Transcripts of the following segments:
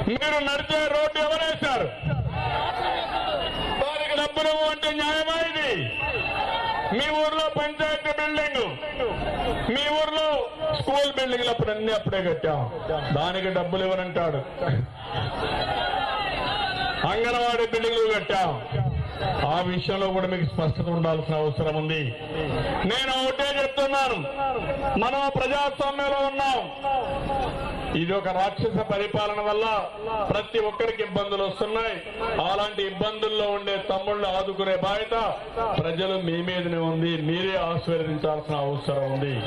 మీరు నడిచే రోడ్డు ఎవరేశారు దానికి డబ్బులు అంటే న్యాయమా ఇది మీ ఊర్లో పంచాయతీ బిల్డింగ్ మీ ఊర్లో స్కూల్ బిల్డింగ్లు అప్పుడు అన్ని అప్పుడే కట్టాం దానికి డబ్బులు ఇవ్వనంటాడు అంగన్వాడీ బిల్డింగ్లు కట్టాం ఆ విషయంలో కూడా మీకు స్పష్టత ఉండాల్సిన అవసరం ఉంది నేను ఒకటే చెప్తున్నాను మనం ప్రజాస్వామ్యంలో ఉన్నాం ఇది ఒక రాక్షస పరిపాలన వల్ల ప్రతి ఒక్కరికి ఇబ్బందులు వస్తున్నాయి అలాంటి ఇబ్బందుల్లో ఉండే తమ్ముళ్ళు ఆదుకునే బాధ్యత ప్రజలు మీ మీదనే ఉంది మీరే ఆశీర్వదించాల్సిన అవసరం ఉంది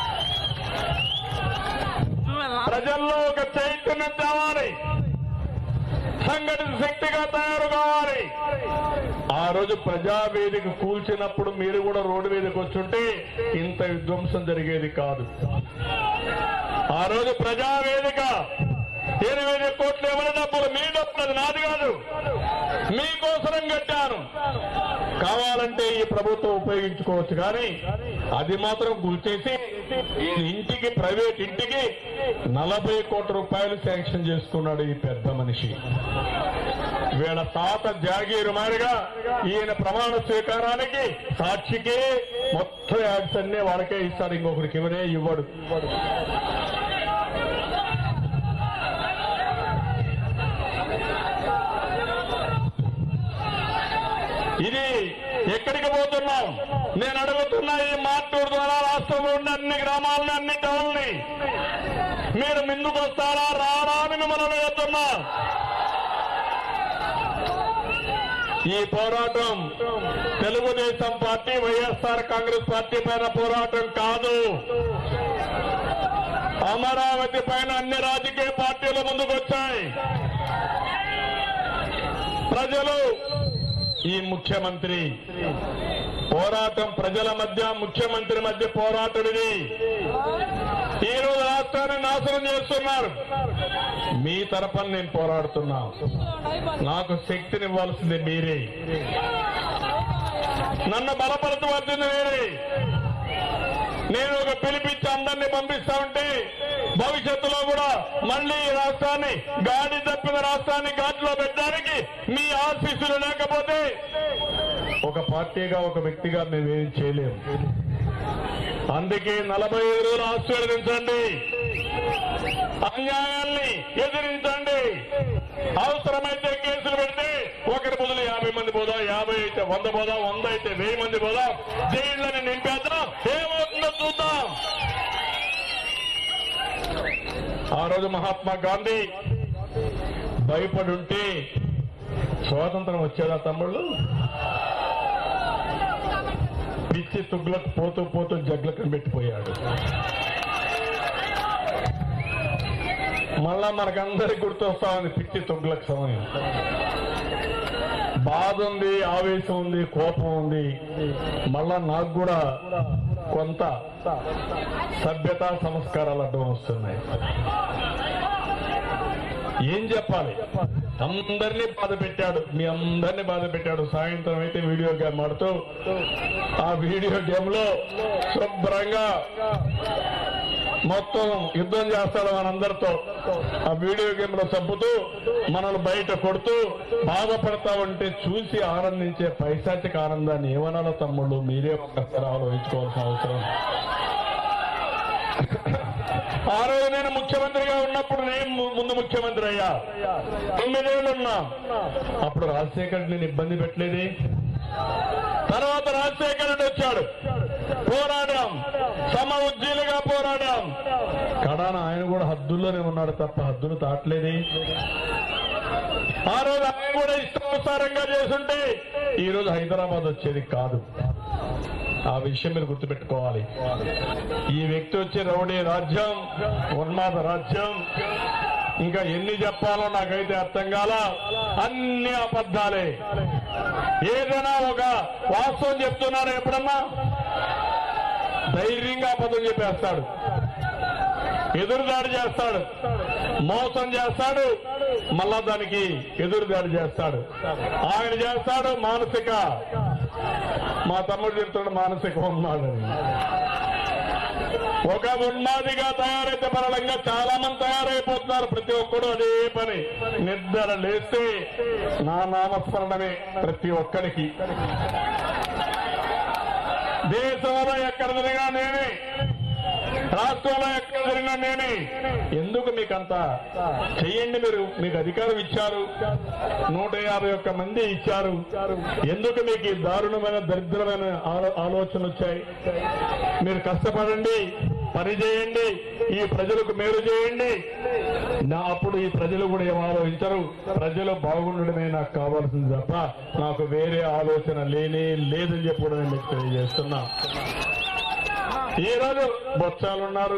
ప్రజల్లో ఒక చైతన్యం తేవాలి సంఘటిత శక్తిగా తయారు కావాలి ఆ రోజు ప్రజావేదిక కూల్చినప్పుడు మీరు కూడా రోడ్డు మీదకి వచ్చుంటే ఇంత విధ్వంసం జరిగేది కాదు ఆ రోజు ప్రజావేదిక ఎనిమిది కోట్లు ఎవరి డబ్బులు మీ డబ్బులు అది నాది కాదు మీకోసరం కట్టాను కావాలంటే ఈ ప్రభుత్వం ఉపయోగించుకోవచ్చు కానీ అది మాత్రం గుర్చేసి ఈ ఇంటికి ప్రైవేట్ ఇంటికి నలభై కోట్ల రూపాయలు శాంక్షన్ చేసుకున్నాడు ఈ పెద్ద మనిషి వీళ్ళ తాత జాగీరు మారిగా ఈయన ప్రమాణ స్వీకారానికి సాక్షికి మొత్తం యాడ్స్ అన్ని వాళ్ళకే ఇస్తాడు ఇంకొకరికి ఇవనే ఇవ్వడు ఇది ఎక్కడికి పోతున్నాం నేను అడుగుతున్నా ఈ మార్టూరు ద్వారా రాష్ట్రంలో ఉన్న అన్ని గ్రామాలని అన్ని టౌన్ని మీరు ముందుకు వస్తారా రారా అని మిమ్మల్ని అడుగుతున్నా ఈ పోరాటం Telugu Desam party YSR Congress party పైన పోరాటం కాదు అమరావతి పైన అన్ని రాజకీయ పార్టీలు ముందుకు వచ్చాయి ప్రజలు ఈ ముఖ్యమంత్రి పోరాటం ప్రజల మధ్య ముఖ్యమంత్రి మధ్య పోరాటం ఇది ఈ రోజు రాష్ట్రాన్ని నాశనం చేస్తున్నారు మీ తరఫున నేను పోరాడుతున్నా నాకు శక్తినివ్వాల్సింది మీరే నన్ను బలపరచవలసింది మీరే నేను ఒక పిలిపించి అందరినీ పంపిస్తా ఉంటే భవిష్యత్తులో కూడా మళ్ళీ ఈ రాష్ట్రాన్ని గాడి తప్పిన రాష్ట్రాన్ని ఘాట్లో పెట్టడానికి మీ ఆశీస్సులు లేకపోతే ఒక పార్టీగా ఒక వ్యక్తిగా మేమేం చేయలేము అందుకే నలభై ఐదు రోజులు ఆశీర్వదించండి అన్యాయాల్ని ఎదిరించండి అవసరమైతే కేసులు పెడితే ఒకరి బదులు యాభై మంది పోదాం యాభై అయితే వంద పోదాం వంద అయితే వెయ్యి మంది పోదాం జైళ్ళని నింపేద్దాం ఏమవుతుందో చూద్దాం ఆ రోజు మహాత్మా గాంధీ భయపడి ఉంటే స్వాతంత్రం వచ్చేదా తమ్ముళ్ళు పిచ్చి తుగ్లకు పోతూ పోతూ జగ్లకు పెట్టిపోయాడు మళ్ళా మనకందరికి గుర్తొస్తా ఉంది పిచ్చి తుగ్లకు సమయం బాధ ఉంది ఆవేశం ఉంది కోపం ఉంది మళ్ళా నాకు కూడా కొంత సభ్యత సంస్కారాలు అడ్డం వస్తున్నాయి ఏం చెప్పాలి అందరినీ బాధ పెట్టాడు మీ అందరినీ బాధ పెట్టాడు సాయంత్రం అయితే వీడియో గేమ్ ఆడుతూ ఆ వీడియో గేమ్ లో శుభ్రంగా మొత్తం యుద్ధం చేస్తాడు మనందరితో ఆ వీడియో గేమ్ లో చంపుతూ మనల్ని బయట కొడుతూ బాధపడతా ఉంటే చూసి ఆనందించే పైశాచిక ఆనందాన్ని ఏమనాలో తమ్ముళ్ళు మీరే ఒక్కసారి ఆలోచించుకోవాల్సిన అవసరం ఆ రోజు నేను ముఖ్యమంత్రిగా ఉన్నప్పుడు నేను ము- ముందు ముఖ్యమంత్రి అయ్యా తొమ్మిదేళ్ళు ఉన్నా అప్పుడు రాజశేఖర్ నేను ఇబ్బంది పెట్టలేదే తర్వాత రాజశేఖర్ రెడ్డి వచ్చాడు పోరాడాం సమ ఉజ్జీలుగా పోరాడాం కడాన ఆయన కూడా హద్దుల్లోనే ఉన్నాడు తప్ప హద్దులు దాటలేదే ఆ రోజు ఆయన కూడా ఇష్టానుసారంగా చేసుంటే ఈ రోజు హైదరాబాద్ వచ్చేది కాదు ఆ విషయం మీరు గుర్తుపెట్టుకోవాలి ఈ వ్యక్తి వచ్చే రౌడీ రాజ్యం ఉన్మాద రాజ్యం ఇంకా ఎన్ని చెప్పాలో నాకైతే అర్థం కాల అన్ని అబద్ధాలే ఏదైనా ఒక వాస్తవం చెప్తున్నారా ఎప్పుడన్నా ధైర్యంగా అబద్ధం చెప్పేస్తాడు ఎదురుదాడి చేస్తాడు మోసం చేస్తాడు మళ్ళా దానికి ఎదురుదాడి చేస్తాడు ఆయన చేస్తాడు మానసిక మా తమ్ముడు చెప్తాడు మానసిక ఉన్నాడని ఒక ఉన్మాదిగా తయారైతే పరలంగా చాలా మంది తయారైపోతున్నారు ప్రతి ఒక్కడు అదే పని నిద్ర లేస్తే నా నామస్మరణమే ప్రతి ఒక్కరికి దేశంలో ఎక్కడ తిరిగా నేనే రాష్ట్రంలో ఎక్కడ జరిగినా నేనే ఎందుకు మీకంత చెయ్యండి మీరు మీకు అధికారం ఇచ్చారు నూట యాభై ఒక్క మంది ఇచ్చారు ఎందుకు మీకు ఈ దారుణమైన దరిద్రమైన ఆలో- ఆలోచనలు వచ్చాయి మీరు కష్టపడండి పని చేయండి ఈ ప్రజలకు మేలు చేయండి నా అప్పుడు ఈ ప్రజలు కూడా ఏం ఆలోచించరు ప్రజలు బాగుండడమే నాకు కావాల్సింది తప్ప నాకు వేరే ఆలోచన లేనే లేదని చెప్పి కూడా నేను మీకు తెలియజేస్తున్నా ఈ రోజు బొత్సాలున్నారు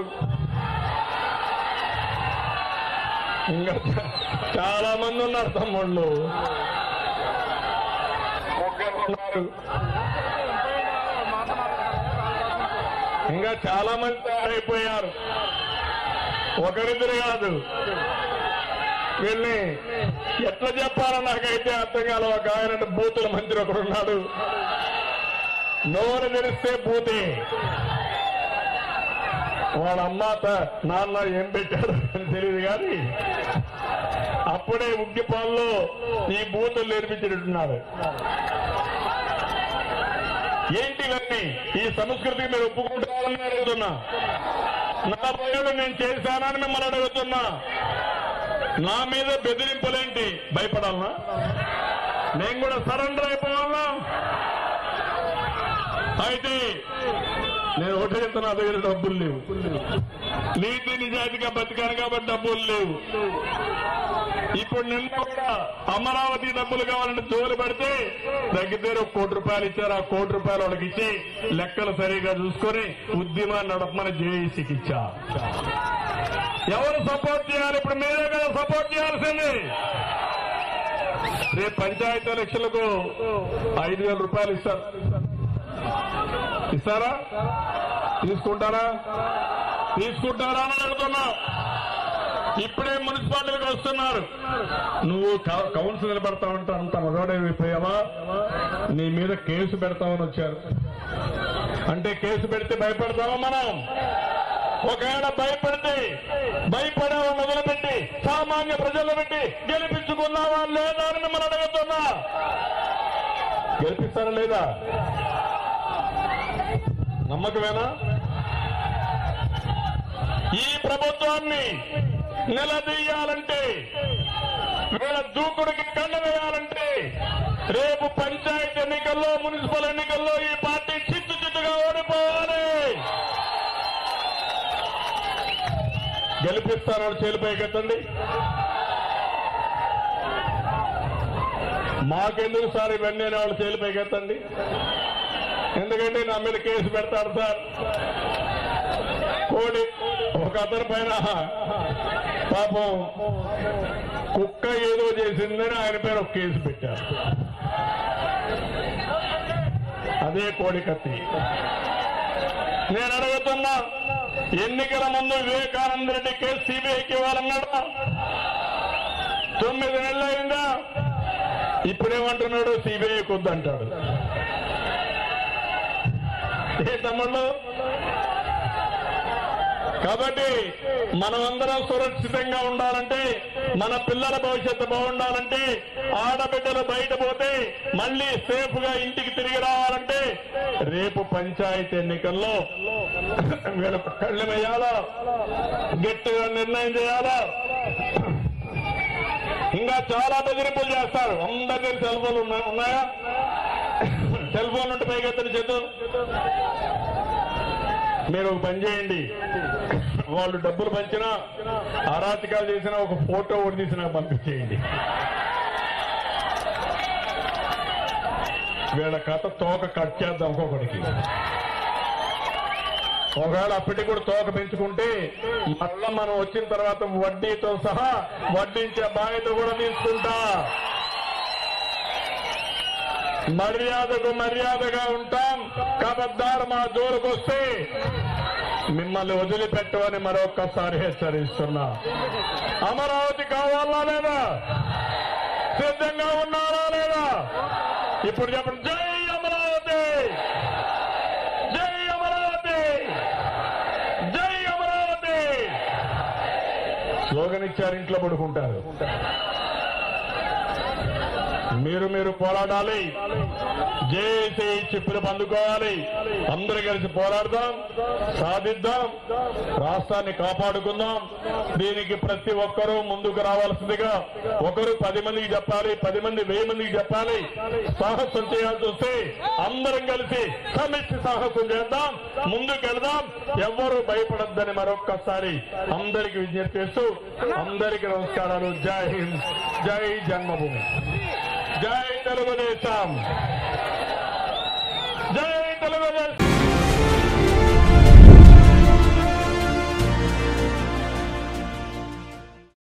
ఇంకా చా- చాలా మంది ఉన్నారు తమ్ముళ్ళు ముగ్గురు ఉన్నారు ఇంకా చాలా మంది తయారైపోయారు ఒకరిద్దరు కాదు వీళ్ళని ఎట్లా చెప్పాలో నాకైతే అర్థం కాదు ఒక ఆయన బూతుల మంత్రి ఒకడు ఉన్నాడు నోరు తెరిస్తే బూతే వాళ్ళ అమ్మ త- నాన్న ఏం పెట్టారు అని తెలియదు కానీ అప్పుడే ఉగ్గిపాల్లో ఈ బూతులు నేర్పించినట్టున్నారు ఏంటి ఇవన్నీ ఈ సంస్కృతికి మీరు ఒప్పుకుంటారని అడుగుతున్నా నా భయాలు నేను చేశానని మిమ్మల్ని అడుగుతున్నా నా మీద బెదిరింపులేంటి భయపడాలనా నేను కూడా సరెండర్ అయిపోవాలనా అయితే నేను ఒకటే చెప్తున్నా నా దగ్గర డబ్బులు లేవు నీతి నిజాయితీగా బతికాను కాబట్టి డబ్బులు లేవు ఇప్పుడు నిన్న కూడా అమరావతి డబ్బులు కావాలంటే జోలు పెడితే తగ్గితే ఒక కోటి రూపాయలు ఇచ్చారు ఆ కోటి రూపాయలు వాళ్ళకి ఇచ్చి లెక్కలు సరిగా చూసుకొని ఉద్యమాన్ని నడపమని జేఏసీకి ఇచ్చా ఎవరు సపోర్ట్ చేయాలి ఇప్పుడు మీరే కదా సపోర్ట్ చేయాల్సింది రేపు పంచాయతీ ఎలక్షన్లకు ఐదు వేల రూపాయలు ఇస్తారు ఇస్తారా తీసుకుంటారా తీసుకుంటారా అని అడుగుతున్నా ఇప్పుడే మున్సిపాలిటీకి వస్తున్నారు నువ్వు క- కౌన్సిల్ నిలబడతా ఉంటా అంత మగవాడైపోయావా నీ మీద కేసు పెడతామని వచ్చారు అంటే కేసు పెడితే భయపడతామా మనం ఒకవేళ భయపడితే భయపడే వాళ్ళని వదిలిపెట్టి సామాన్య ప్రజలను పెట్టి గెలిపించుకున్నావా లేదా అని మిమ్మల్ని అడుగుతున్నా గెలిపిస్తారా లేదా నమ్మకమేనా ఈ ప్రభుత్వాన్ని నిలదీయాలంటే వీళ్ళ దూకుడికి కళ్ళ వేయాలంటే రేపు పంచాయతీ ఎన్నికల్లో మున్సిపల్ ఎన్నికల్లో ఈ పార్టీ చిత్తు చిత్తుగా ఓడిపోవాలి గెలిపిస్తారని చేలిపైకెత్తండి మాకెందుకు సార్ ఇవన్నీ అని వాళ్ళు చేలిపైకెత్తండి ఎందుకంటే నా మీద కేసు పెడతారు సార్ కోడి ఒక అతని పైన పాపం కుక్క ఏదో చేసిందని ఆయన పైన ఒక కేసు పెట్టారు అదే కోడి కత్తి నేను అడుగుతున్నా ఎన్నికల ముందు వివేకానంద రెడ్డి కేసు సిబిఐకి ఇవ్వాలన్నాడా తొమ్మిది నెలలు అయిందా ఇప్పుడేమంటున్నాడు సిబిఐ కొద్దంటాడు ఏ తమ్ముళ్ళు కాబట్టి మనమందరం సురక్షితంగా ఉండాలంటే మన పిల్లల భవిష్యత్తు బాగుండాలంటే ఆడబిడ్డలు బయట పోతే మళ్ళీ సేఫ్ గా ఇంటికి తిరిగి రావాలంటే రేపు పంచాయతీ ఎన్నికల్లో వీళ్ళ కళ్ళు వేయాలా గట్టిగా నిర్ణయం చేయాలా ఇంకా చాలా బెదిరింపులు చేస్తారు అందరి దగ్గర సెల్ ఫోన్లు ఉన్నా- ఉన్నాయా సెల్ ఫోన్ ఉంటే పైకి ఎత్తని చేతు మీరు ఒక పని చేయండి వాళ్ళు డబ్బులు పంచినా అరాచకాలు చేసినా ఒక ఫోటో ఒకటి తీసి నాకు పంపించేయండి వీళ్ళ కథ తోక కట్ చేద్దాం ఒక్కొక్కడికి ఒకవేళ అప్పటికి కూడా తోక పెంచుకుంటే మళ్ళా మనం వచ్చిన తర్వాత వడ్డీతో సహా వడ్డించే బాధ్యత కూడా తీసుకుంటా మర్యాదకు మర్యాదగా ఉంటాం కబద్దారు మా జోలికి వస్తే మిమ్మల్ని వదిలిపెట్టమని మరొక్కసారి హెచ్చరిస్తున్నా అమరావతి కావాలా లేదా సిద్ధంగా ఉన్నారా లేదా ఇప్పుడు చెప్పండి జై అమరావతి జై అమరావతి స్లోగన్ ఇచ్చారు ఇంట్లో పడుకుంటారు మీరు మీరు పోరాడాలి జేసీ చిప్పులు అందుకోవాలి అందరూ కలిసి పోరాడదాం సాధిద్దాం రాష్ట్రాన్ని కాపాడుకుందాం దీనికి ప్రతి ఒక్కరూ ముందుకు రావాల్సిందిగా ఒకరు పది మందికి చెప్పాలి పది మంది వెయ్యి మందికి చెప్పాలి సాహసం చేయాల్సి వస్తే అందరం కలిసి సమిష్టి సాహసం చేద్దాం ముందుకు వెళదాం ఎవ్వరూ భయపడద్దని మరొక్కసారి అందరికి విజ్ఞప్తి చేస్తూ అందరికీ నమస్కారాలు జై హింద్ జై జన్మభూమి జై తెలుగుదేశం